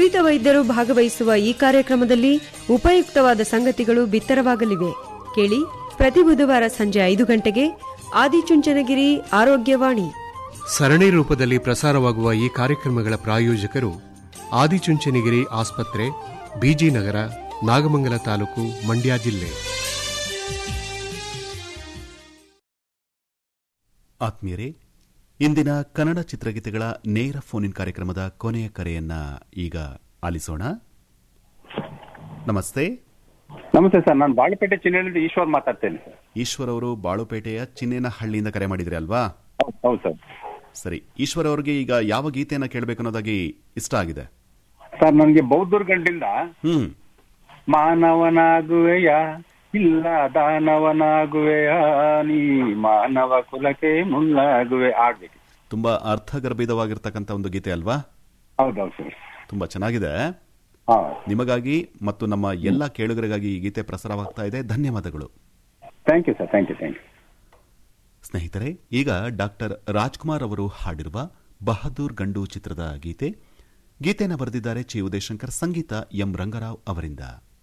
ನುರಿತ ವೈದ್ಯರು ಭಾಗವಹಿಸುವ ಈ ಕಾರ್ಯಕ್ರಮದಲ್ಲಿ ಉಪಯುಕ್ತವಾದ ಸಂಗತಿಗಳು ಬಿತ್ತರವಾಗಲಿವೆ ಕೇಳಿ ಪ್ರತಿ ಬುಧವಾರ ಸಂಜೆ ಐದು ಗಂಟೆಗೆ ಆದಿಚುಂಚನಗಿರಿ ಆರೋಗ್ಯವಾಣಿ ಸರಣಿ ರೂಪದಲ್ಲಿ ಪ್ರಸಾರವಾಗುವ ಈ ಕಾರ್ಯಕ್ರಮಗಳ ಪ್ರಾಯೋಜಕರು ಆದಿಚುಂಚನಗಿರಿ ಆಸ್ಪತ್ರೆ ಬಿಜಿ ನಗರ ನಾಗಮಂಗಲ ತಾಲೂಕು ಮಂಡ್ಯ ಜಿಲ್ಲೆ ಆತ್ಮೀಯರೇ ಇಂದಿನ ಕನ್ನಡ ಚಿತ್ರಗೀತೆಗಳ ನೇರ ಫೋನ್ ಇನ್ ಕಾರ್ಯಕ್ರಮದ ಕೊನೆಯ ಕರೆಯನ್ನ ಈಗ ಆಲಿಸೋಣ ನಮಸ್ತೆ ನಮಸ್ತೆ ಸರ್ ನಾನು ಬಾಳಪೇಟೆ ಚಿನ್ನಹಳ್ಳಿಯಿಂದ ಈಶ್ವರ್ ಮಾತಾಡ್ತೇನೆ ಸರ್ ಈಶ್ವರ್ ಅವರು ಬಾಳುಪೇಟೆಯ ಚಿನ್ನೇನಹಳ್ಳಿಯಿಂದ ಕರೆ ಮಾಡಿದ್ರಿ ಅಲ್ವಾ ಹೌದು ಹೌದು ಸರ್ ಸರಿ ಈಶ್ವರ್ ಅವರಿಗೆ ಈಗ ಯಾವ ಗೀತೆಯನ್ನ ಕೇಳಬೇಕು ಅನ್ನೋದಾಗಿ ಇಷ್ಟ ಆಗಿದೆ ಸರ್ ನನಗೆ ಬೌದ್ಧರ್ಗಂಡಿಂದ ಹ್ಮ್ ಮಾನವನಾಗುವೆಯ ಇಲ್ಲ ದಾನವನಾಗುವೆಯ ನೀ ಮಾನವ ಕುಲಕ್ಕೆ ಮುಳ್ಳಾಗುವೆ ಆಗ್ಬೇಕು ತುಂಬಾ ಅರ್ಥಗರ್ಭಿತವಾಗಿರ್ತಕ್ಕಂಥ ಒಂದು ಗೀತೆ ಅಲ್ವಾ ಹೌದೌದು ಸರ್ ತುಂಬಾ ಚೆನ್ನಾಗಿದೆ ಹಾ ನಿಮಗಾಗಿ ಮತ್ತು ನಮ್ಮ ಎಲ್ಲ ಕೇಳುಗರಿಗಾಗಿ ಈ ಗೀತೆ ಪ್ರಸಾರವಾಗ್ತಾ ಇದೆ ಧನ್ಯವಾದಗಳು thank you sir thank you thank you ಸ್ನೇಹಿತರೆ ಈಗ ಡಾಕ್ಟರ್ ರಾಜ್ಕುಮಾರ್ ಅವರು ಹಾಡಿರುವ ಬಹದ್ದೂರ್ ಗಂಡು ಚಿತ್ರದ ಗೀತೆ ಗೀತೆಯನ್ನು ಬರೆದಿದ್ದಾರೆ ಚಿ ಉದಯಶಂಕರ್ ಸಂಗೀತ ಎಂ ರಂಗರಾವ್ ಅವರಿಂದ